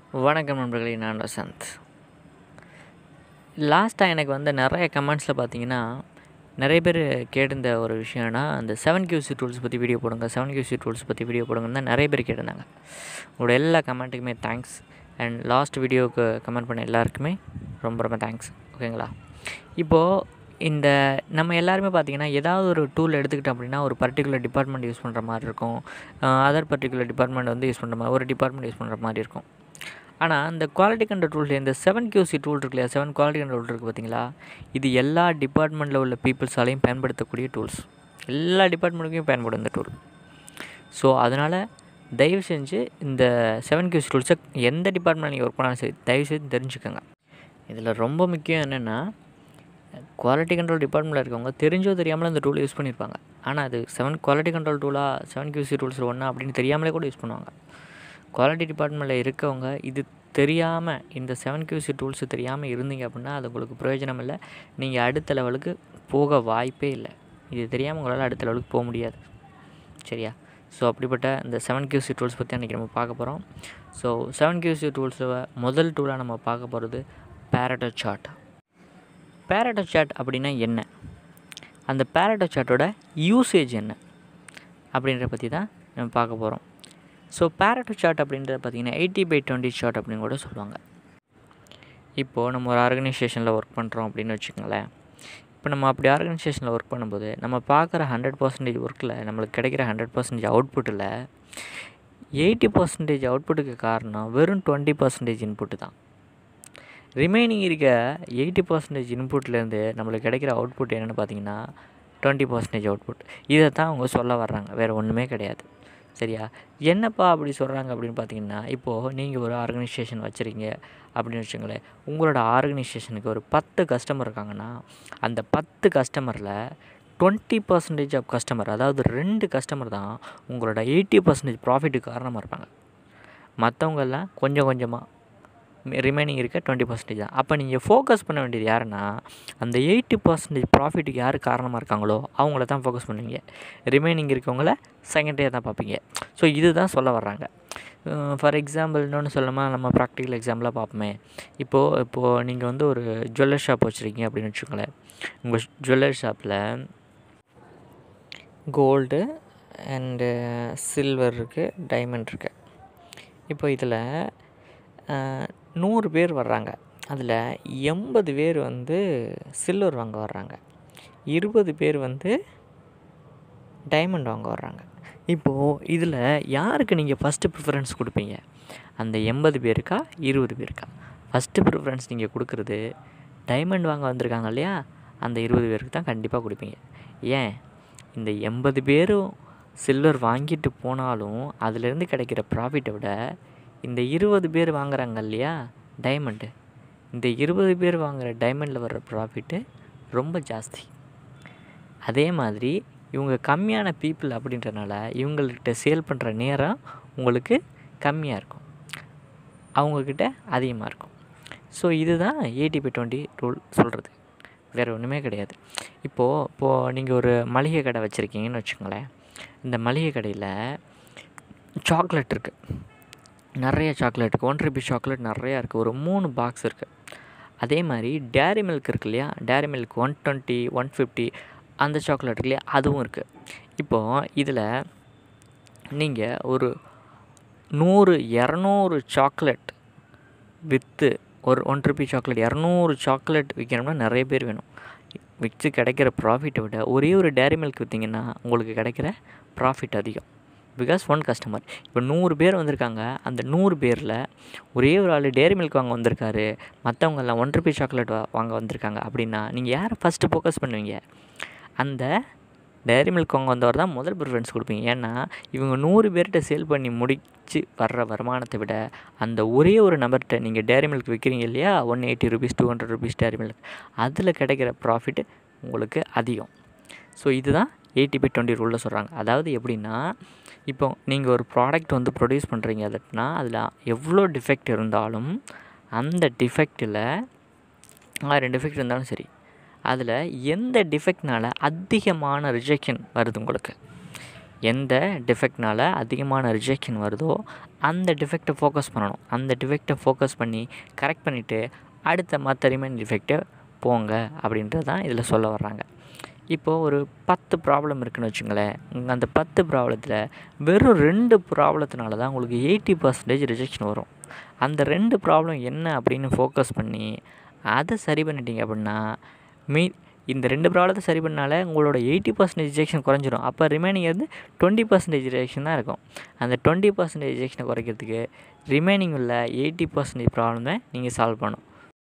வணக்கம் நண்பர்களே நான் வசந்த் லாஸ்ட்டாக எனக்கு வந்த நிறைய கமெண்ட்ஸில் பார்த்தீங்கன்னா நிறைய பேர் கேட்டிருந்த ஒரு விஷயம்னா அந்த செவன் கியூசி டூல்ஸ் பற்றி வீடியோ போடுங்க செவன் கியூசி டூல்ஸ் பற்றி வீடியோ போடுங்கன்னு தான் நிறைய பேர் கேட்டிருந்தாங்க உங்களோட எல்லா கமெண்ட்டுக்குமே தேங்க்ஸ் அண்ட் லாஸ்ட் வீடியோவுக்கு கமெண்ட் பண்ண எல்லாருக்குமே ரொம்ப ரொம்ப தேங்க்ஸ் ஓகேங்களா இப்போது இந்த நம்ம எல்லாருமே பார்த்திங்கன்னா ஏதாவது ஒரு டூல் எடுத்துக்கிட்டோம் அப்படின்னா ஒரு பர்டிகுலர் டிபார்ட்மெண்ட் யூஸ் பண்ணுற மாதிரி இருக்கும் அதர் பர்டிகுலர் டிபார்ட்மெண்ட் வந்து யூஸ் பண்ணுற மாதிரி ஒரு டிபார்ட்மெண்ட் யூஸ் பண்ணுற மாதிரி இருக்கும் ஆனால் இந்த குவாலிட்டி கண்ட்ரோல் டூல் இந்த செவன் கியூசி டூல் இருக்கு இல்லையா செவன் குவாலிட்டி கண்ட்ரோல் இருக்குது பார்த்தீங்களா இது எல்லா டிபார்ட்மெண்ட்டில் உள்ள பீப்புள்ஸாலையும் பயன்படுத்தக்கூடிய டூல்ஸ் எல்லா டிபார்ட்மெண்ட்டுக்கும் பயன்படும் இந்த டூல் ஸோ அதனால் தயவு செஞ்சு இந்த செவன் கியூசி டூல்ஸை எந்த டிபார்ட்மெண்ட் நீங்கள் ஒர்க் பண்ணாலும் சரி தயவு செஞ்சு தெரிஞ்சுக்கோங்க இதில் ரொம்ப முக்கியம் என்னென்னா குவாலிட்டி கண்ட்ரோல் டிபார்ட்மெண்ட்டில் இருக்கவங்க தெரிஞ்சோ தெரியாமல் அந்த டூலை யூஸ் பண்ணியிருப்பாங்க ஆனால் அது செவன் குவாலிட்டி கண்ட்ரோல் டூலாக செவன் கியூசி டூல்ஸ் ஒன்றா அப்படின்னு தெரியாமலே கூட யூஸ் பண்ணுவாங்க குவாலிட்டி டிபார்ட்மெண்ட்டில் இருக்கவங்க இது தெரியாமல் இந்த செவன் கியூசி டூல்ஸு தெரியாமல் இருந்தீங்க அப்படின்னா அது உங்களுக்கு பிரயோஜனம் இல்லை நீங்கள் அடுத்த லெவலுக்கு போக வாய்ப்பே இல்லை இது தெரியாமல் உங்களால் அடுத்த லெவலுக்கு போக முடியாது சரியா ஸோ அப்படிப்பட்ட இந்த செவன் கியூசி டூல்ஸ் பற்றி அன்றைக்கி நம்ம பார்க்க போகிறோம் ஸோ செவன் கியூசி டூல்ஸில் முதல் டூலாக நம்ம பார்க்க போகிறது பேரட்டோ சார்ட் பேரட்டோ சார்ட் அப்படின்னா என்ன அந்த பேரட்டோ சார்ட்டோட யூசேஜ் என்ன அப்படின்றத பற்றி தான் நம்ம பார்க்க போகிறோம் ஸோ பேரட்டோ சார்ட் அப்படின்றத பார்த்திங்கன்னா எயிட்டி பை டுவெண்ட்டி சார்ட் அப்படின்னு கூட சொல்லுவாங்க இப்போது நம்ம ஒரு ஆர்கனைசேஷனில் ஒர்க் பண்ணுறோம் அப்படின்னு வச்சுக்கோங்களேன் இப்போ நம்ம அப்படி ஆர்கனைசேஷனில் ஒர்க் பண்ணும்போது நம்ம பார்க்குற ஹண்ட்ரட் பர்சன்டேஜ் ஒர்க்கில் நம்மளுக்கு கிடைக்கிற ஹண்ட்ரட் பர்சன்டேஜ் அவுட்புட்டில் எயிட்டி பர்சன்டேஜ் அவுட்புட்டுக்கு காரணம் வெறும் டுவெண்ட்டி பர்சன்டேஜ் இன்புட்டு தான் ரிமைனிங் இருக்க எயிட்டி பர்சன்டேஜ் இன்புட்லேருந்து நம்மளுக்கு கிடைக்கிற அவுட்புட் என்னென்னு பார்த்தீங்கன்னா டுவெண்ட்டி பர்சன்டேஜ் அவுட்புட் இதை தான் அவங்க சொல்ல வர்றாங்க வேறு ஒன்றுமே கிடையாது சரியா என்னப்பா அப்படி சொல்கிறாங்க அப்படின்னு பார்த்தீங்கன்னா இப்போது நீங்கள் ஒரு ஆர்கனைசேஷன் வச்சுருங்க அப்படின்னு வச்சுங்களேன் உங்களோட ஆர்கனைசேஷனுக்கு ஒரு பத்து கஸ்டமர் இருக்காங்கன்னா அந்த பத்து கஸ்டமரில் டுவெண்ட்டி பர்சன்டேஜ் ஆஃப் கஸ்டமர் அதாவது ரெண்டு கஸ்டமர் தான் உங்களோட எயிட்டி பர்சன்டேஜ் ப்ராஃபிட்டுக்கு காரணமாக இருப்பாங்க மற்றவங்கெல்லாம் கொஞ்சம் கொஞ்சமாக ரிமைனிங் இருக்க டுவெண்ட்டி பர்சன்டேஜ் தான் அப்போ நீங்கள் ஃபோக்கஸ் பண்ண வேண்டியது யாருன்னா அந்த எயிட்டி பர்சன்டேஜ் ப்ராஃபிட்டுக்கு யார் காரணமாக இருக்காங்களோ அவங்கள தான் ஃபோக்கஸ் பண்ணுவீங்க ரிமைனிங் இருக்கவங்கள செகண்டே தான் பார்ப்பீங்க ஸோ இது தான் சொல்ல வர்றாங்க ஃபார் எக்ஸாம்பிள் இன்னொன்று சொல்லணுமா நம்ம ப்ராக்டிக்கல் எக்ஸாம்பிளாக பார்ப்போமே இப்போது இப்போது நீங்கள் வந்து ஒரு ஜுவல்லர் ஷாப் வச்சுருக்கீங்க அப்படின்னு வச்சுக்கோங்களேன் உங்கள் ஜுவல்லர் ஷாப்பில் கோல்டு அண்டு சில்வர் இருக்குது டைமண்ட் இருக்குது இப்போ இதில் நூறு பேர் வர்றாங்க அதில் எண்பது பேர் வந்து சில்வர் வாங்க வர்றாங்க இருபது பேர் வந்து டைமண்ட் வாங்க வர்றாங்க இப்போது இதில் யாருக்கு நீங்கள் ஃபஸ்ட்டு ப்ரிஃபரன்ஸ் கொடுப்பீங்க அந்த எண்பது பேருக்கா இருபது பேருக்கா ஃபஸ்ட்டு ப்ரிஃபரன்ஸ் நீங்கள் கொடுக்குறது டைமண்ட் வாங்க வந்திருக்காங்க இல்லையா அந்த இருபது பேருக்கு தான் கண்டிப்பாக கொடுப்பீங்க ஏன் இந்த எண்பது பேரும் சில்வர் வாங்கிட்டு போனாலும் அதுலேருந்து கிடைக்கிற ப்ராஃபிட்டை விட இந்த இருபது பேர் வாங்குறாங்க இல்லையா டைமண்டு இந்த இருபது பேர் வாங்குகிற டைமண்டில் வர்ற ப்ராஃபிட்டு ரொம்ப ஜாஸ்தி அதே மாதிரி இவங்க கம்மியான பீப்புள் அப்படின்றனால இவங்கள்கிட்ட சேல் பண்ணுற நேரம் உங்களுக்கு கம்மியாக இருக்கும் அவங்கக்கிட்ட அதிகமாக இருக்கும் ஸோ இதுதான் எயிட்டி பை டுவெண்ட்டி ரூல் சொல்கிறது வேறு ஒன்றுமே கிடையாது இப்போது இப்போது நீங்கள் ஒரு மளிகை கடை வச்சுருக்கீங்கன்னு வச்சுக்கோங்களேன் இந்த மளிகை கடையில் சாக்லேட் இருக்குது நிறைய சாக்லேட் இருக்குது ஒன் ருபி சாக்லேட் நிறையா இருக்குது ஒரு மூணு பாக்ஸ் இருக்குது அதே மாதிரி டேரி மில்க் இருக்கு இல்லையா Dairy Milk one twenty one fifty அந்த சாக்லேட் இருக்கு இல்லையா அதுவும் இருக்குது இப்போது இதில் நீங்கள் ஒரு நூறு இரநூறு சாக்லேட் விற்று ஒரு ஒன் ருபி சாக்லேட் இரநூறு சாக்லேட் விற்கணும்னா நிறைய பேர் வேணும் விற்று கிடைக்கிற ப்ராஃபிட்டை விட ஒரே ஒரு டேரி மில்க் விற்றிங்கன்னா உங்களுக்கு கிடைக்கிற ப்ராஃபிட் அதிகம் பிகாஸ் ஒன் கஸ்டமர் இப்போ நூறு பேர் வந்திருக்காங்க அந்த நூறு பேரில் ஒரே ஒரு ஆள் டேரி மில்க் வாங்க வந்திருக்காரு மற்றவங்கெல்லாம் ஒன் ருபி சாக்லேட் வா வாங்க வந்திருக்காங்க அப்படின்னா நீங்கள் யாரை ஃபஸ்ட்டு ஃபோக்கஸ் பண்ணுவீங்க அந்த டேரி மில்க் வாங்க வந்தவர் தான் முதல் ப்ரிஃபரன்ஸ் கொடுப்பீங்க ஏன்னா இவங்க நூறு பேர்கிட்ட சேல் பண்ணி முடித்து வர்ற வருமானத்தை விட அந்த ஒரே ஒரு நபர்கிட்ட நீங்கள் டேரி மில்க் விற்கிறீங்க இல்லையா one eighty rupees two hundred rupees Dairy Milk அதில் கிடைக்கிற ப்ராஃபிட் உங்களுக்கு அதிகம் ஸோ இதுதான் எயிட்டி பை டுவெண்ட்டி ரூலில் சொல்கிறாங்க அதாவது எப்படின்னா இப்போ நீங்கள் ஒரு ப்ராடக்ட் வந்து ப்ரொடியூஸ் பண்ணுறீங்க அதுனா அதில் எவ்வளோ டிஃபெக்ட் இருந்தாலும் அந்த டிஃபெக்டில் ஆயிரம் டிஃபெக்ட் இருந்தாலும் சரி அதில் எந்த டிஃபெக்ட்னால் அதிகமான ரிஜெக்ஷன் வருது உங்களுக்கு எந்த டிஃபெக்ட்னால் அதிகமான ரிஜெக்ஷன் வருதோ அந்த டிஃபெக்டை ஃபோக்கஸ் பண்ணணும் அந்த டிஃபெக்டை ஃபோக்கஸ் பண்ணி கரெக்ட் பண்ணிவிட்டு அடுத்த மற்ற ரிமைன் டிஃபெக்டை போங்க அப்படின்றது தான் இதில் சொல்ல வர்றாங்க இப்போது ஒரு பத்து ப்ராப்ளம் இருக்குன்னு வச்சுங்களேன் உங்கள் அந்த பத்து ப்ராப்ளத்தில் வெறும் ரெண்டு ப்ராப்ளத்தினால தான் உங்களுக்கு எயிட்டி பர்சன்டேஜ் ரிஜெக்ஷன் வரும் அந்த ரெண்டு ப்ராப்ளம் என்ன அப்படின்னு ஃபோக்கஸ் பண்ணி அதை சரி பண்ணிட்டீங்க அப்படின்னா மீ இந்த ரெண்டு ப்ராப்ளத்தை சரி பண்ணாலே உங்களோட எயிட்டி பர்சன்டேஜ் ரிஜெக்ஷன் குறைஞ்சிரும் அப்போ ரிமைனிங் வந்து டுவெண்ட்டி பர்சன்டேஜ் ரிஜெக்ஷன் தான் இருக்கும் அந்த டுவெண்ட்டி பர்சன்டேஜ் ரிஜெக்ஷனை குறைக்கிறதுக்கு ரிமைனிங் உள்ள எயிட்டி பர்சன்டேஜ் ப்ராப்ளம் தான் நீங்கள் சால்வ் பண்ணணும்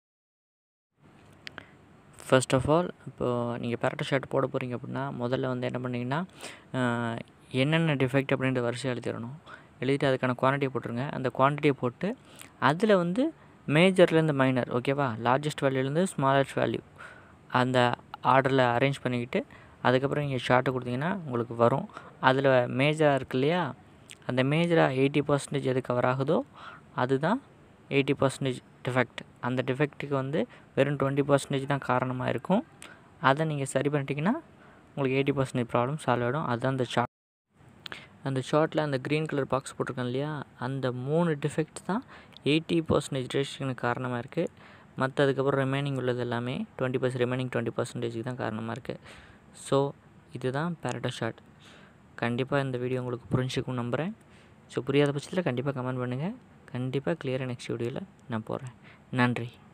ஃபர்ஸ்ட் ஆஃப் ஆல் இப்போது நீங்கள் பேரட்டோ ஷார்ட் போட போகிறீங்க அப்படின்னா முதல்ல வந்து என்ன பண்ணிங்கன்னா என்னென்ன டிஃபெக்ட் அப்படின்ற வரிசை எழுதிடணும் எழுதிட்டு அதுக்கான குவான்டிட்டியை போட்டுருங்க அந்த குவான்டிட்டியை போட்டு அதில் வந்து மேஜர்லேருந்து மைனர் ஓகேவா லார்ஜஸ்ட் வேல்யூலேருந்து ஸ்மாலஸ்ட் வேல்யூ அந்த ஆர்டரில் அரேஞ்ச் பண்ணிக்கிட்டு அதுக்கப்புறம் நீங்கள் ஷார்ட்டை கொடுத்தீங்கன்னா உங்களுக்கு வரும் அதில் மேஜராக இருக்கு இல்லையா அந்த மேஜராக எயிட்டி பர்சன்டேஜ் எது கவர் ஆகுதோ அதுதான் எயிட்டி பர்சன்டேஜ் டிஃபெக்ட் அந்த டிஃபெக்ட்டுக்கு வந்து வெறும் டுவெண்ட்டி பர்சன்டேஜ் தான் காரணமாக இருக்கும் அதை நீங்கள் சரி பண்ணிட்டீங்கன்னா உங்களுக்கு எயிட்டி பர்சன்டேஜ் ப்ராப்ளம் சால்வ் ஆகிடும் அதுதான் அந்த ஷார்ட் அந்த ஷார்ட்டில் அந்த க்ரீன் கலர் பாக்ஸ் போட்டிருக்கேன் இல்லையா அந்த மூணு டிஃபெக்ட் தான் எயிட்டி பர்சன்டேஜ் ரேஷனுக்கு காரணமாக இருக்குது மற்ற அதுக்கப்புறம் ரிமைனிங் உள்ளது எல்லாமே டுவெண்ட்டி பர்சன்ட் ரிமைனிங் டுவெண்ட்டி பர்சன்டேஜுக்கு தான் காரணமாக இருக்குது ஸோ இதுதான் பேரட்டோ ஷார்ட் கண்டிப்பாக இந்த வீடியோ உங்களுக்கு புரிஞ்சுக்கும் நம்புகிறேன் ஸோ புரியாத பட்சத்தில் கண்டிப்பாக கமெண்ட் பண்ணுங்கள் கண்டிப்பாக கிளியராக நெக்ஸ்ட் வீடியோவில் நான் போடுறேன் நன்றி